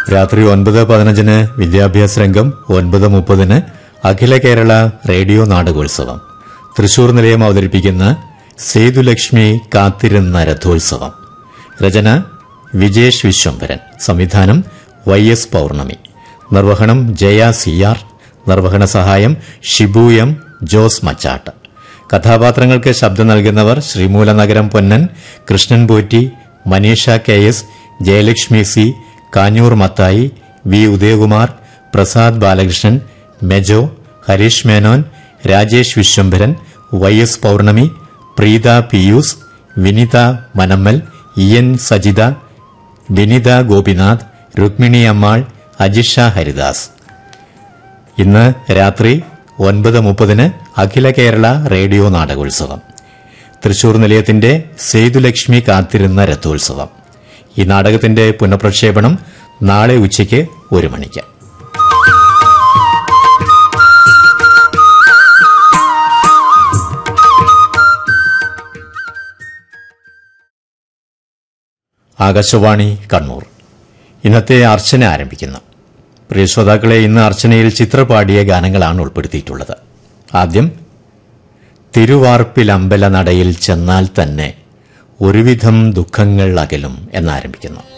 രാത്രി ഒൻപത് പതിനഞ്ചിന് വിദ്യാഭ്യാസ രംഗം ഒൻപത് മുപ്പതിന് അഖില കേരള റേഡിയോ നാടകോത്സവം തൃശൂർ നിലയം അവതരിപ്പിക്കുന്ന സേതുലക്ഷ്മി കാത്തിരുന്ന രഥോത്സവം രചന വിജേഷ് വിശ്വംഭരൻ സംവിധാനം വൈ എസ് പൌർണമി നിർവഹണം ജയ സി ആർ നിർവഹണ സഹായം ഷിബു എം ജോസ് മച്ചാട്ട് കഥാപാത്രങ്ങൾക്ക് ശബ്ദം നൽകുന്നവർ Sreemoolanagaram Ponnan Krishnan Potti Maneesha K S Jayalakshmi C Kanjoor Mathai V Udayakumar Prasad Balakrishnan Mejo Harish Menon Rajesh Viswambharan Y S Pournami Preetha Pius Vinitha Manammal E N Sajitha Vinitha Gopinath Rukmini Ammal Ajisha Haridas ഇന്ന് രാത്രി ഒൻപത് മുപ്പതിന് അഖില കേരള റേഡിയോ നാടകോത്സവം തൃശൂർ നിലയത്തിന്റെ സേതുലക്ഷ്മി കാത്തിരുന്ന രഥോത്സവം ഈ നാടകത്തിന്റെ പുനഃപ്രക്ഷേപണം നാളെ ഉച്ചയ്ക്ക് ഒരു മണിക്ക് ആകാശവാണി കണ്ണൂർ ഇന്നത്തെ അർച്ചന ആരംഭിക്കുന്നു പ്രിയ ശ്രോതാക്കളെ ഇന്ന് അർച്ചനയിൽ ചിത്രപാടിയ ഗാനങ്ങളാണ് ഉൾപ്പെടുത്തിയിട്ടുള്ളത് ആദ്യം തിരുവാർപ്പിലമ്പല നടയിൽ ചെന്നാൽ തന്നെ ഒരുവിധം ദുഃഖങ്ങൾ അകലും എന്നാരംഭിക്കുന്നു